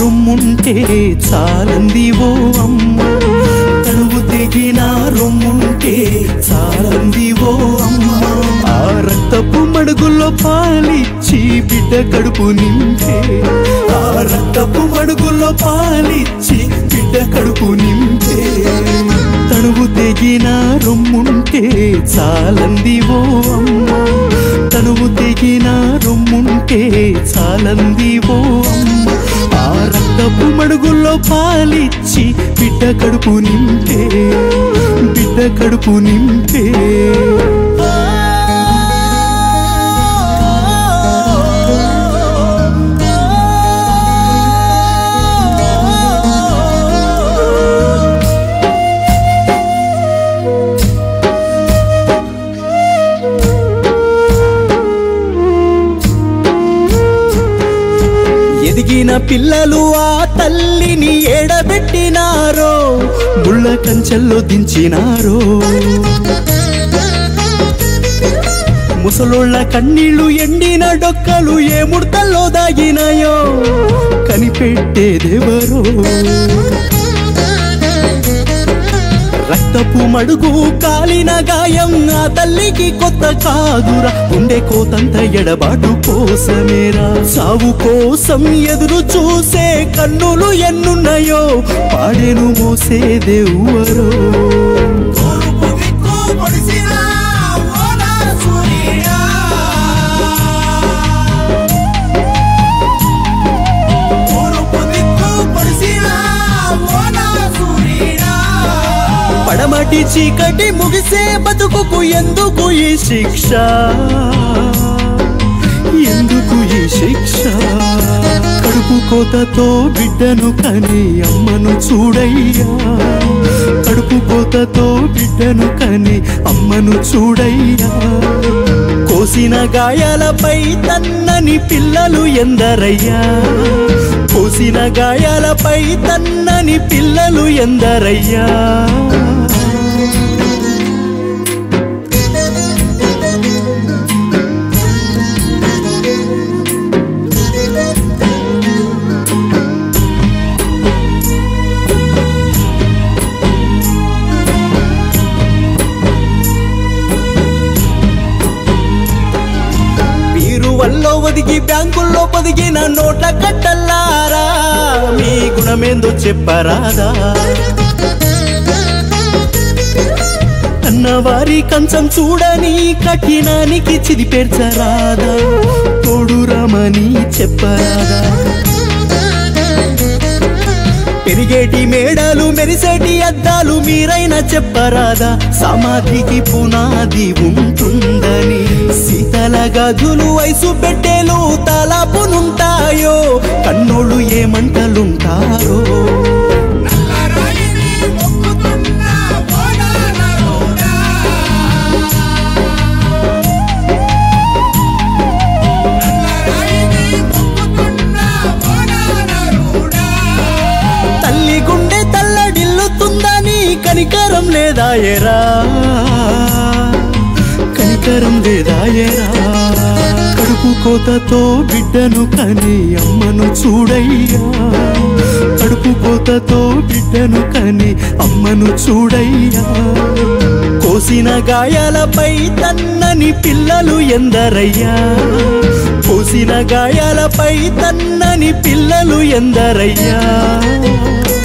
రొమ్ముంటే చాలంది ఓ అమ్మ తనువు తెగిన రొమ్ముంటే చాలంది ఓ అమ్మ ఆ రక్తపు మడుగుల్లో పాలిచ్చి బిడ్డ కడుపు నింపే ఆ రక్తపు మడుగుల్లో పాలిచ్చి బిడ్డ కడుపు నింపే తనువు తెగిన రొమ్ముంటే చాలంది ఓ అమ్మ తనువు తెగిన రొమ్ముంటే చాలంది ఓ అమ్మ ఆ రక్తపు మడుగుల్లో పాలిచ్చి బిడ్డ కడుపు నింపే బిడ్డ కడుపు నింపే ఎదిగిన పిల్లలు ఆ తల్లిని ఏడబెట్టినారో ముళ్ళ కంచెల్లో దించినారో ముసలోళ్ళ కన్నీళ్లు ఎండిన డొక్కలు ఏ ముడతల్లో దాగినాయో కనిపెట్టేదెవరో రక్తపు మడుగు కాలిన గాయం ఆ తల్లికి కొత్త కాదురా గుండె కోతంత ఎడబాటు కోసమేరా సావు కోసం ఎదురు చూసే కన్నులు ఎన్నున్నాయో పాడెను మోసేదెవ్వరో తూర్పు దిక్కు పొడిసిన ఓన సూర్యుడా. తూర్పు దిక్కు పొడిసిన ఓన సూర్యుడా. పడమటి చీకటి ముగిసే బతుకుకు ఎందుకు ఈ శిక్ష ఎందుకు ఈ శిక్ష కడుపు కోతతో బిడ్డను కని అమ్మను చూడయ్యా కడుపు కోతతో బిడ్డను కని అమ్మను చూడయ్యా కోసిన గాయాలపై తన్నని పిల్లలు ఎందరయ్యా కోసిన గాయాలపై తన్నని పిల్లలు ఎందరయ్యా మీరు వల్ల ఒదిగి బ్యాంకుల్లో పొదిగిన నోట్ల కట్టల్లారా మీ గుణమేందో చెప్పరాదా అన్నవారి కంచం చూడని కఠినానికి చిదిపేర్చరాదా తోడు రమని చెప్పరాదా పెరిగేటి మేడలు మెరిసేటి అద్దాలు మీరైనా చెప్పరాదా సమాధికి పునాది ఉంటుందని శీతల గదులు వయసు పెట్టేలు తలపునుంటాయో కన్నోళ్ళు ఏమంటలుంటారో నల్లరాయిని మొక్కుతున్న ఓన నరుడా. నల్లరాయిని మొక్కుతున్న ఓన నరుడా. తల్లి గుండె తల్లడిల్లుతుందని కనికరం లేదాయరా కనికరం లేదాయరా కడుపు కోతతో బిడ్డను కని అమ్మను చూడయ్యా కడుపు కోతతో బిడ్డను కని అమ్మను చూడయ్యా కోసిన గాయాలపై తన్నని పిల్లలు ఎందరయ్యా కోసిన గాయాలపై తన్నని పిల్లలు ఎందరయ్యా